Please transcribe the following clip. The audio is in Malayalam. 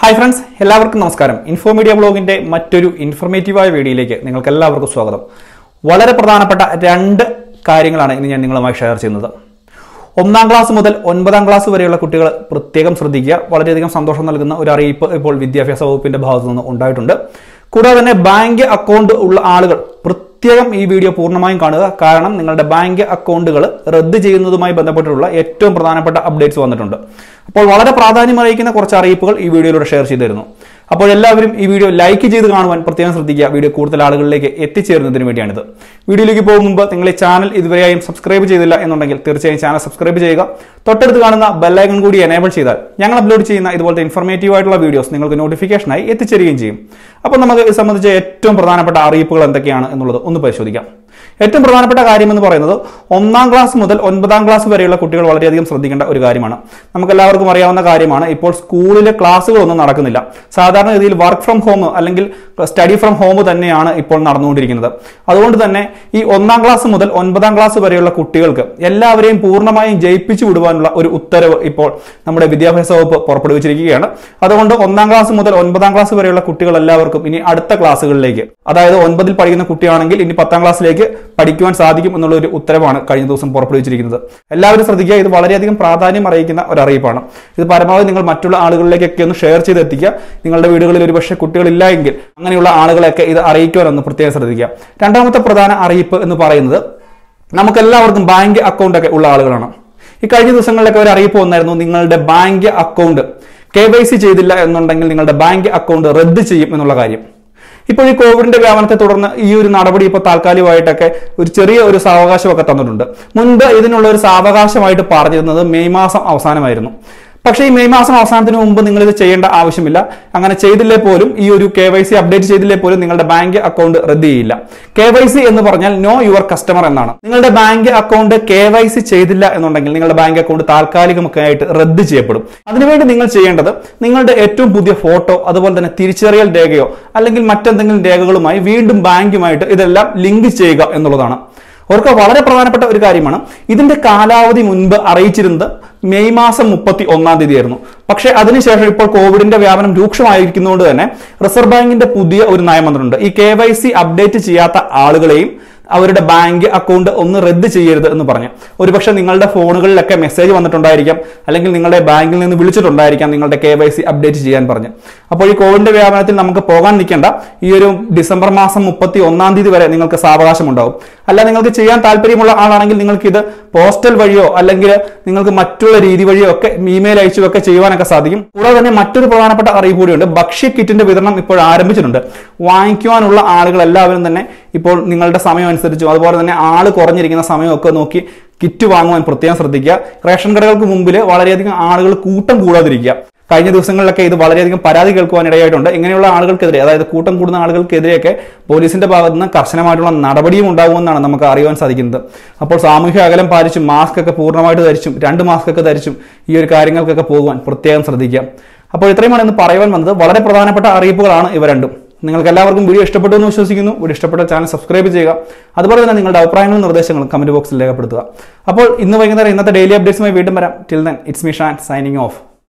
ഹായ് ഫ്രണ്ട്സ് എല്ലാവർക്കും നമസ്കാരം ഇൻഫോ മീഡിയ ബ്ലോഗിന്റെ മറ്റൊരു ഇൻഫർമേറ്റീവായ വീഡിയോയിലേക്ക് നിങ്ങൾക്ക് എല്ലാവർക്കും സ്വാഗതം വളരെ പ്രധാനപ്പെട്ട രണ്ട് കാര്യങ്ങളാണ് ഇന്ന് ഞാൻ നിങ്ങളുമായി ഷെയർ ചെയ്യുന്നത് ഒന്നാം ക്ലാസ് മുതൽ ഒൻപതാം ക്ലാസ് വരെയുള്ള കുട്ടികൾ പ്രത്യേകം ശ്രദ്ധിക്കുക വളരെയധികം സന്തോഷം നൽകുന്ന ഒരു അറിയിപ്പ് ഇപ്പോൾ വിദ്യാഭ്യാസ വകുപ്പിന്റെ ഭാഗത്തു നിന്ന് ഉണ്ടായിട്ടുണ്ട് കൂടാതെ തന്നെ ബാങ്ക് അക്കൗണ്ട് ഉള്ള ആളുകൾ പ്രത്യേകം ഈ വീഡിയോ പൂർണ്ണമായും കാണുക കാരണം നിങ്ങളുടെ ബാങ്ക് അക്കൗണ്ടുകൾ റദ്ദ് ചെയ്യുന്നതുമായി ബന്ധപ്പെട്ടിട്ടുള്ള ഏറ്റവും പ്രധാനപ്പെട്ട അപ്ഡേറ്റ്സ് വന്നിട്ടുണ്ട് അപ്പോൾ വളരെ പ്രാധാന്യം അറിയിക്കുന്ന കുറച്ച് അറിയിപ്പുകൾ ഈ വീഡിയോയിലൂടെ ഷെയർ ചെയ്തു തരുന്നു അപ്പോൾ എല്ലാവരും ഈ വീഡിയോ ലൈക്ക് ചെയ്ത് കാണുവാൻ പ്രത്യേകം ശ്രദ്ധിക്കുക വീഡിയോ കൂടുതൽ ആളുകളിലേക്ക് എത്തിച്ചേരുന്നതിന് വേണ്ടിയാണിത് വീഡിയോയിലേക്ക് പോകും മുമ്പ് നിങ്ങൾ ഈ ചാനൽ ഇതുവരെയായും സബ്സ്ക്രൈബ് ചെയ്തില്ല എന്നുണ്ടെങ്കിൽ തീർച്ചയായും ചാനൽ സബ്സ്ക്രൈബ് ചെയ്യുക തൊട്ടടുത്ത് കാണുന്ന ബെല്ലൈക്കൺ കൂടി എനേബിൾ ചെയ്താൽ ഞങ്ങൾ അപ്ലോഡ് ചെയ്യുന്ന ഇതുപോലത്തെ ഇൻഫർമേറ്റീവ് ആയിട്ടുള്ള വീഡിയോസ് നിങ്ങൾക്ക് നോട്ടിഫിക്കേഷനായി എത്തിച്ചേരുകയും ചെയ്യും അപ്പോൾ നമുക്ക് ഇത് സംബന്ധിച്ച് ഏറ്റവും പ്രധാനപ്പെട്ട അറിയിപ്പുകൾ എന്തൊക്കെയാണ് എന്നുള്ളത് ഒന്ന് പരിശോധിക്കാം ഏറ്റവും പ്രധാനപ്പെട്ട കാര്യം എന്ന് പറയുന്നത് ഒന്നാം ക്ലാസ് മുതൽ ഒൻപതാം ക്ലാസ് വരെയുള്ള കുട്ടികൾ വളരെയധികം ശ്രദ്ധിക്കേണ്ട ഒരു കാര്യമാണ് നമുക്ക് എല്ലാവർക്കും അറിയാവുന്ന കാര്യമാണ് ഇപ്പോൾ സ്കൂളിലെ ക്ലാസ്സുകളൊന്നും നടക്കുന്നില്ല സാധാരണ രീതിയിൽ വർക്ക് ഫ്രം ഹോം അല്ലെങ്കിൽ സ്റ്റഡി ഫ്രം ഹോം തന്നെയാണ് ഇപ്പോൾ നടന്നുകൊണ്ടിരിക്കുന്നത് അതുകൊണ്ട് തന്നെ ഈ ഒന്നാം ക്ലാസ് മുതൽ ഒൻപതാം ക്ലാസ് വരെയുള്ള കുട്ടികൾക്ക് എല്ലാവരെയും പൂർണ്ണമായും ജയിപ്പിച്ചു വിടുവാനുള്ള ഒരു ഉത്തരവ് ഇപ്പോൾ നമ്മുടെ വിദ്യാഭ്യാസ വകുപ്പ് പുറപ്പെടുവിച്ചിരിക്കുകയാണ് അതുകൊണ്ട് ഒന്നാം ക്ലാസ് മുതൽ ഒൻപതാം ക്ലാസ് വരെയുള്ള കുട്ടികൾ എല്ലാവർക്കും ഇനി അടുത്ത ക്ലാസ്സുകളിലേക്ക് അതായത് ഒൻപതിൽ പഠിക്കുന്ന കുട്ടിയാണെങ്കിൽ ഇനി പത്താം ക്ലാസ്സിലേക്ക് പഠിക്കുവാൻ സാധിക്കും എന്നുള്ള ഒരു ഉത്തരവാണ് കഴിഞ്ഞ ദിവസം പുറപ്പെടുവിച്ചിരിക്കുന്നത് എല്ലാവരും ശ്രദ്ധിക്കുക ഇത് വളരെയധികം പ്രാധാന്യം അറിയിക്കുന്ന ഒരു അറിയിപ്പാണ് ഇത് പരമാവധി നിങ്ങൾ മറ്റുള്ള ആളുകളിലേക്കൊക്കെ ഒന്ന് ഷെയർ ചെയ്ത് എത്തിക്കുക നിങ്ങളുടെ വീടുകളിൽ ഒരുപക്ഷെ കുട്ടികളില്ല എങ്കിൽ അങ്ങനെയുള്ള ആളുകളെയൊക്കെ ഇത് അറിയിക്കുവാനൊന്ന് പ്രത്യേകം ശ്രദ്ധിക്കുക രണ്ടാമത്തെ പ്രധാന അറിയിപ്പ് എന്ന് പറയുന്നത് നമുക്കെല്ലാവർക്കും ബാങ്ക് അക്കൗണ്ട് ഒക്കെ ഉള്ള ആളുകളാണ് ഈ കഴിഞ്ഞ ദിവസങ്ങളിലൊക്കെ ഒരു അറിയിപ്പ് വന്നായിരുന്നു നിങ്ങളുടെ bank account K Y C ചെയ്തില്ല എന്നുണ്ടെങ്കിൽ നിങ്ങളുടെ ബാങ്ക് അക്കൗണ്ട് റദ്ദ് ചെയ്യും എന്നുള്ള കാര്യം ഇപ്പോൾ ഈ കോവിഡിന്റെ വ്യാപനത്തെ തുടർന്ന് ഈ ഒരു നടപടി ഇപ്പോൾ താൽക്കാലികമായിട്ടൊക്കെ ഒരു ചെറിയ ഒരു സാവകാശമൊക്കെ തന്നിട്ടുണ്ട് മുൻപ് ഇതിനുള്ള ഒരു സാവകാശമായിട്ട് പറഞ്ഞിരുന്നത് മെയ് മാസം അവസാനമായിരുന്നു പക്ഷേ ഈ മെയ് മാസം അവസാനത്തിന് മുമ്പ് നിങ്ങൾ ഇത് ചെയ്യേണ്ട ആവശ്യമില്ല അങ്ങനെ ചെയ്തില്ലേ പോലും ഈ ഒരു കെ വൈ സി അപ്ഡേറ്റ് ചെയ്തില്ലേ പോലും നിങ്ങളുടെ ബാങ്ക് അക്കൗണ്ട് റദ്ദ് ചെയ്യില്ല കെ വൈ സി എന്ന് പറഞ്ഞാൽ നോ യുവർ കസ്റ്റമർ എന്നാണ് നിങ്ങളുടെ bank account K Y C ചെയ്തില്ല എന്നുണ്ടെങ്കിൽ നിങ്ങളുടെ ബാങ്ക് അക്കൗണ്ട് താൽക്കാലികമൊക്കെ ആയിട്ട് റദ്ദ് ചെയ്യപ്പെടും അതിനുവേണ്ടി നിങ്ങൾ ചെയ്യേണ്ടത് നിങ്ങളുടെ ഏറ്റവും പുതിയ ഫോട്ടോ അതുപോലെ തന്നെ തിരിച്ചറിയൽ രേഖയോ അല്ലെങ്കിൽ മറ്റെന്തെങ്കിലും രേഖകളുമായി വീണ്ടും ബാങ്കുമായിട്ട് ഇതെല്ലാം ലിങ്ക് ചെയ്യുക എന്നുള്ളതാണ് അവർക്ക് വളരെ പ്രധാനപ്പെട്ട ഒരു കാര്യമാണ് ഇതിന്റെ കാലാവധി മുൻപ് അറിയിച്ചിരുന്നത് മെയ് മാസം മുപ്പത്തി ഒന്നാം തീയതി ആയിരുന്നു പക്ഷേ അതിനുശേഷം ഇപ്പോൾ കോവിഡിന്റെ വ്യാപനം രൂക്ഷമായിരിക്കുന്നതുകൊണ്ട് തന്നെ റിസർവ് ബാങ്കിന്റെ പുതിയ ഒരു നയം വന്നിട്ടുണ്ട് ഈ കെ വൈ സി അപ്ഡേറ്റ് ചെയ്യാത്ത ആളുകളെയും അവരുടെ ബാങ്ക് അക്കൗണ്ട് ഒന്ന് റദ്ദ് ചെയ്യരുത് എന്ന് പറഞ്ഞു ഒരുപക്ഷെ നിങ്ങളുടെ ഫോണുകളിലൊക്കെ മെസ്സേജ് വന്നിട്ടുണ്ടായിരിക്കാം അല്ലെങ്കിൽ നിങ്ങളുടെ ബാങ്കിൽ നിന്ന് വിളിച്ചിട്ടുണ്ടായിരിക്കാം നിങ്ങളുടെ കെ വൈ സി അപ്ഡേറ്റ് ചെയ്യാൻ പറഞ്ഞ് അപ്പോൾ ഈ കോവിഡിന്റെ വ്യാപനത്തിൽ നമുക്ക് പോകാൻ നിൽക്കേണ്ട ഈ ഒരു ഡിസംബർ മാസം മുപ്പത്തി ഒന്നാം തീയതി വരെ നിങ്ങൾക്ക് സാവകാശം ഉണ്ടാവും അല്ല നിങ്ങൾക്ക് ചെയ്യാൻ താല്പര്യമുള്ള ആളാണെങ്കിൽ നിങ്ങൾക്ക് ഇത് പോസ്റ്റൽ വഴിയോ അല്ലെങ്കിൽ നിങ്ങൾക്ക് മറ്റുള്ള രീതി വഴിയോ ഒക്കെ ഇമെയിൽ അയച്ചും ഒക്കെ ചെയ്യുവാനൊക്കെ സാധിക്കും കൂടാതെ തന്നെ മറ്റൊരു പ്രധാനപ്പെട്ട അറിയിപ്പ് കൂടിയുണ്ട് ഭക്ഷ്യ കിറ്റിന്റെ വിതരണം ഇപ്പോൾ ആരംഭിച്ചിട്ടുണ്ട് വാങ്ങിക്കുവാനുള്ള ആളുകൾ എല്ലാവരും തന്നെ ഇപ്പോൾ നിങ്ങളുടെ സമയം അനുസരിച്ചും അതുപോലെ തന്നെ ആള് കുറഞ്ഞിരിക്കുന്ന സമയമൊക്കെ നോക്കി കിറ്റ് വാങ്ങുവാൻ പ്രത്യേകം ശ്രദ്ധിക്കുക റേഷൻ കടകൾക്ക് മുമ്പിൽ വളരെയധികം ആളുകൾ കൂട്ടം കൂടാതിരിക്കുക കഴിഞ്ഞ ദിവസങ്ങളിലൊക്കെ ഇത് വളരെയധികം പരാതി കേൾക്കുവാൻ ഇടയായിട്ടുണ്ട് ഇങ്ങനെയുള്ള ആളുകൾക്കെതിരെ അതായത് കൂട്ടം കൂടുന്ന ആളുകൾക്കെതിരെയൊക്കെ പോലീസിന്റെ ഭാഗത്ത് നിന്ന് കർശനമായിട്ടുള്ള നടപടിയും ഉണ്ടാകുമെന്നാണ് നമുക്ക് അറിയുവാൻ സാധിക്കുന്നത് അപ്പോൾ സാമൂഹ്യ അകലം പാലിച്ചും മാസ്ക് ഒക്കെ പൂർണ്ണമായിട്ട് ധരിച്ചും രണ്ട് മാസ്ക് ഒക്കെ ധരിച്ചും ഈ ഒരു കാര്യങ്ങൾക്കൊക്കെ പോകുവാൻ പ്രത്യേകം ശ്രദ്ധിക്കുക അപ്പോൾ ഇത്രയുമാണ് ഇന്ന് പറയുവാൻ വന്നത് വളരെ പ്രധാനപ്പെട്ട അറിയിപ്പുകളാണ് ഇവ രണ്ടും നിങ്ങൾക്ക് എല്ലാവർക്കും വീഡിയോ ഇഷ്ടപ്പെട്ടു എന്ന് വിശ്വസിക്കുന്നു വീഡിയോ ഇഷ്ടപ്പെട്ട ചാനൽ സബ്സ്ക്രൈബ് ചെയ്യുക അതുപോലെ തന്നെ നിങ്ങളുടെ അഭിപ്രായങ്ങളും നിർദ്ദേശങ്ങളും കമന്റ് ബോക്സിൽ രേഖപ്പെടുത്തുക അപ്പോൾ ഇന്ന് വൈകുന്നേരം ഇന്നത്തെ ഡെയിലി അപ്ഡേറ്റ്സുമായി വീണ്ടും വരാം till then it's me Shan signing of